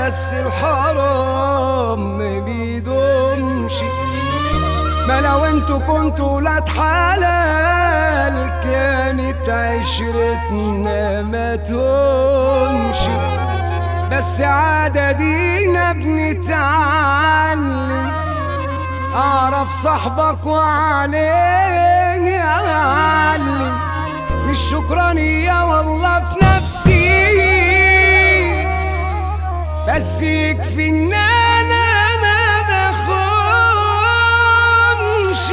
بس الحرام ما بيدومش ما لو انتوا كنتوا ولاد حلال كانت عشرتنا ما تهمش بس عادة دينا بنتعلم اعرف صاحبك وعليه يعلم مش شكرانية والله في نفسي بس يكفي ان انا ما بخونش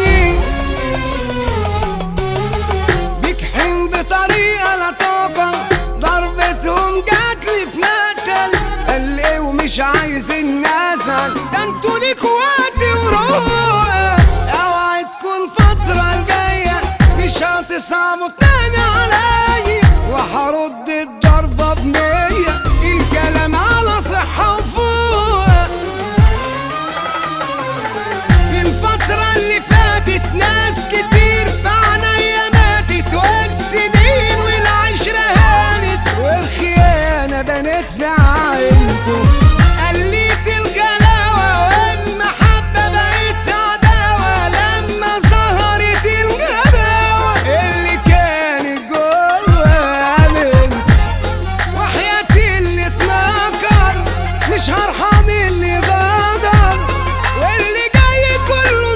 بيكحن بطريقة لا طاقة ضربتهم جاتلي في مقتل قال ايه ومش عايز الناس ده انتوا ليكوا وقت وروقة اوعى تكون فترة الجاية مش هتصعبوا تاني عليا وهرد الضربة بنية الكلام على صحة وفوق في الفترة اللي فاتت ناس كتير في عينيا ماتت والسنين والعشرة هانت والخيانة بنت في عينكم قليت الغلاوة والمحبة بقت عداوة لما ظهرت الغباوة اللي كانت جوا منكم وحياتي اللي اتنكر مش هرحم اللي غدر واللي جاي كله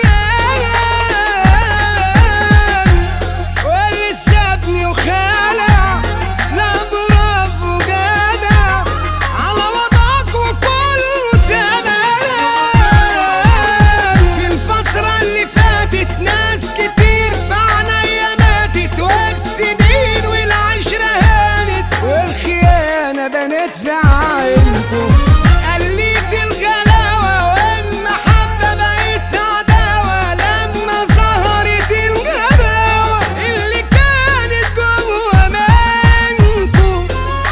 امتياز واللي سابني وخلع لا برافو جدع على وضعك وكله تمام في الفترة اللي فاتت ناس كتير في عينيا ماتت والسنين والعشرة هانت والخيانة بنت في عينكم قليت الغلاوة والمحبة بقت عداوة لما ظهرت الغباوة اللي كانت جوا منكم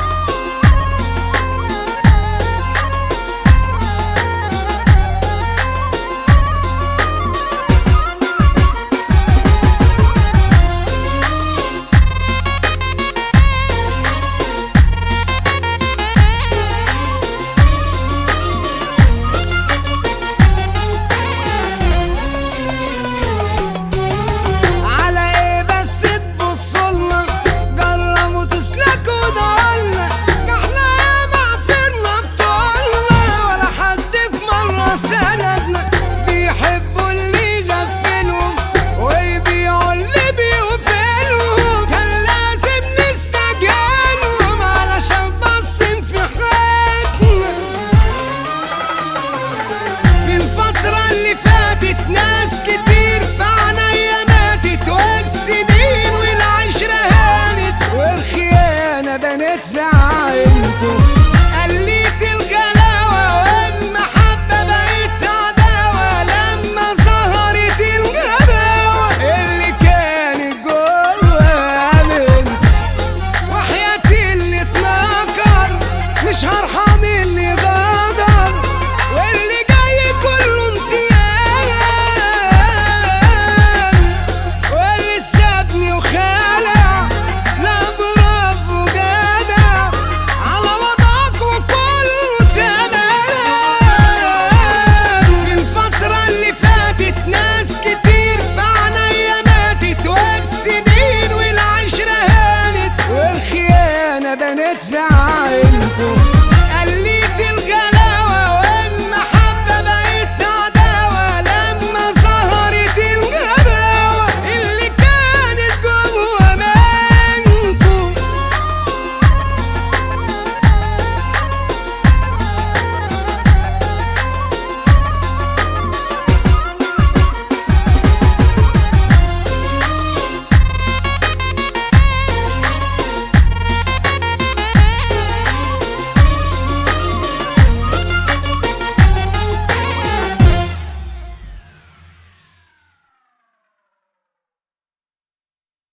على ايه بس تبصلنا جربوا تسلكوا دولنا احنا ما عفرنا بطولنا ولا حد في مرة سندنا بيحبوا اللي يغفلهم ويبيعوا اللي بيوفلهم كان لازم نستجيلهم علشان باصين في حياتنا في الفترة اللي فاتت ناس كتير في عينيا ماتت والسنين والعشرة هانت والخيانة بنت في عينكم قليت الغلاوة والمحبة بقت عداوة لما ظهرت الغباوة اللي كانت جوا منكم وحياتي اللي اتنكر مش هر